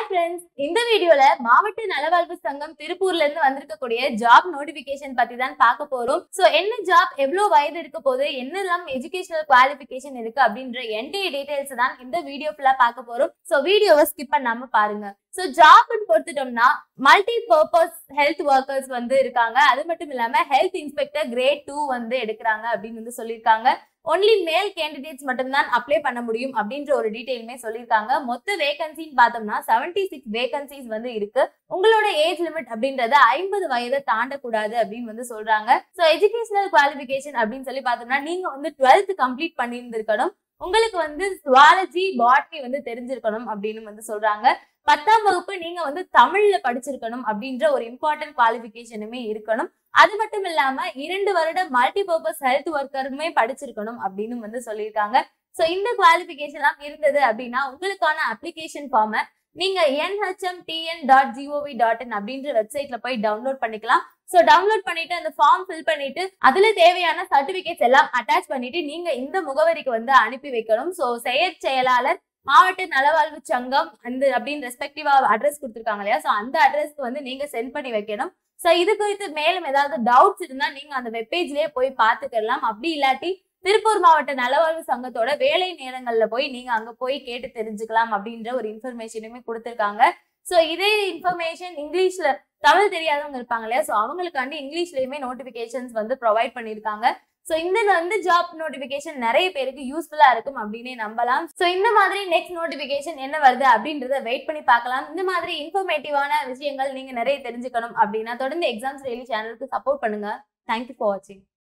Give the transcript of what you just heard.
friends இந்த வீடியோல மாவட்ட நலவாழ்வு சங்கம் திருப்பூர்ல இருந்து வந்திருக்கக்கூடிய ஜாப் நோட்டிபிகேஷன் பத்தி தான் பார்க்க போறோம் சோ என்ன ஜாப் எவ்வளவு வயது இருக்க போது என்னெல்லாம் எஜுகேஷனல் குவாலிஃபிகேஷன் இருக்கு அப்படின்ற என்டையர் டீடைல்ஸ் தான் இந்த வீடியோ ஃபுல்லா பார்க்க போறோம் சோ வீடியோவை ஸ்கிப் பண்ணாம பாருங்க சோ ஜாப்னு பொறுத்துட்டோம்னா மல்டி பர்பஸ் ஹெல்த் ஒர்க்கர்ஸ் வந்து இருக்காங்க அது மட்டும் இல்லாம ஹெல்த் இன்ஸ்பெக்டர் கிரேட் டூ வந்து எடுக்கிறாங்க அப்படின்னு வந்து சொல்லியிருக்காங்க ஒன்லி மேல் கேண்டிடேட்ஸ் மட்டும்தான் அப்ளை பண்ண முடியும் அப்படின்ற ஒரு டீடைலுமே சொல்லியிருக்காங்க மொத்த வேகன்சின்னு பார்த்தோம்னா செவன்டி சிக்ஸ் வேகன்சிஸ் வந்து இருக்கு உங்களோட ஏஜ் லிமிட் அப்படின்றது ஐம்பது வயதை தாண்டக்கூடாது அப்படின்னு வந்து சொல்றாங்க ஸோ எஜுகேஷனல் குவாலிஃபிகேஷன் அப்படின்னு சொல்லி பார்த்தோம்னா நீங்க வந்து டுவெல்த் கம்ப்ளீட் பண்ணியிருந்திருக்கணும் உங்களுக்கு வந்து சுவாலஜி பாட்னி வந்து தெரிஞ்சிருக்கணும் அப்படின்னு வந்து சொல்றாங்க பத்தாம் வகுப்பு நீங்க வந்து தமிழ்ல படிச்சிருக்கணும் அப்படின்ற ஒரு இம்பார்ட்டன்ட் குவாலிஃபிகேஷனுமே இருக்கணும் அது மட்டும் இல்லாம இரண்டு வருடம் மல்டி பர்பஸ் ஹெல்த் ஒர்க்கருமே படிச்சிருக்கணும் அப்படின்னு வந்து சொல்லியிருக்காங்க சோ இந்த குவாலிஃபிகேஷன் எல்லாம் இருந்தது அப்படின்னா உங்களுக்கான அப்ளிகேஷன் ஃபார்மை நீங்க NHM TN dot G O V dot in அப்படின்ற வெப்சைட்ல போய் டவுன்லோட் பண்ணிக்கலாம் ஸோ டவுன்லோட் பண்ணிட்டு அந்த ஃபார்ம் ஃபில் பண்ணிட்டு அதுல தேவையான சர்டிபிகேட்ஸ் எல்லாம் அட்டாச் பண்ணிட்டு நீங்க இந்த முகவரிக்கு வந்து அனுப்பி வைக்கணும் ஸோ செயற் செயலாளர் மாவட்ட நலவாழ்வு சங்கம் அந்த அப்படின்னு ரெஸ்பெக்டிவா அட்ரஸ் கொடுத்துருக்காங்க இல்லையா ஸோ அந்த அட்ரஸ்க்கு வந்து நீங்க சென்ட் பண்ணி வைக்கணும் ஸோ இது குறித்து மேலும் ஏதாவது டவுட்ஸ் இருந்தா நீங்க அந்த வெப்பேஜ்லயே போய் பார்த்துக்கலாம் அப்படி இல்லாட்டி திருப்பூர் மாவட்ட நலவாழ்வு சங்கத்தோட வேலை நேரங்கள்ல போய் நீங்க அங்க போய் கேட்டு தெரிஞ்சுக்கலாம் அப்படின்ற ஒரு இன்ஃபர்மேஷனுமே கொடுத்துருக்காங்க ஸோ இதே இன்ஃபர்மேஷன் இங்கிலீஷ்ல தமிழ் தெரியாதவங்க இருப்பாங்க இல்லையா ஸோ அவங்களுக்காண்டி இங்கிலீஷ்லயுமே நோட்டிபிகேஷன்ஸ் வந்து ப்ரொவைட் பண்ணியிருக்காங்க ஸோ இந்த வந்து ஜாப் நோட்டிபிகேஷன் நிறைய பேருக்கு யூஸ்ஃபுல்லா இருக்கும் அப்படின்னே நம்பலாம் ஸோ இந்த மாதிரி நெக்ஸ்ட் நோட்டிபிகேஷன் என்ன வருது அப்படின்றத வெயிட் பண்ணி பார்க்கலாம் இந்த மாதிரி இன்ஃபர்மேட்டிவான விஷயங்கள் நீங்க நிறைய தெரிஞ்சுக்கணும் அப்படின்னா தொடர்ந்து எக்ஸாம்ஸ் டெய்லி சேனலுக்கு சப்போர்ட் பண்ணுங்க தேங்க்யூ ஃபார் வாட்சிங்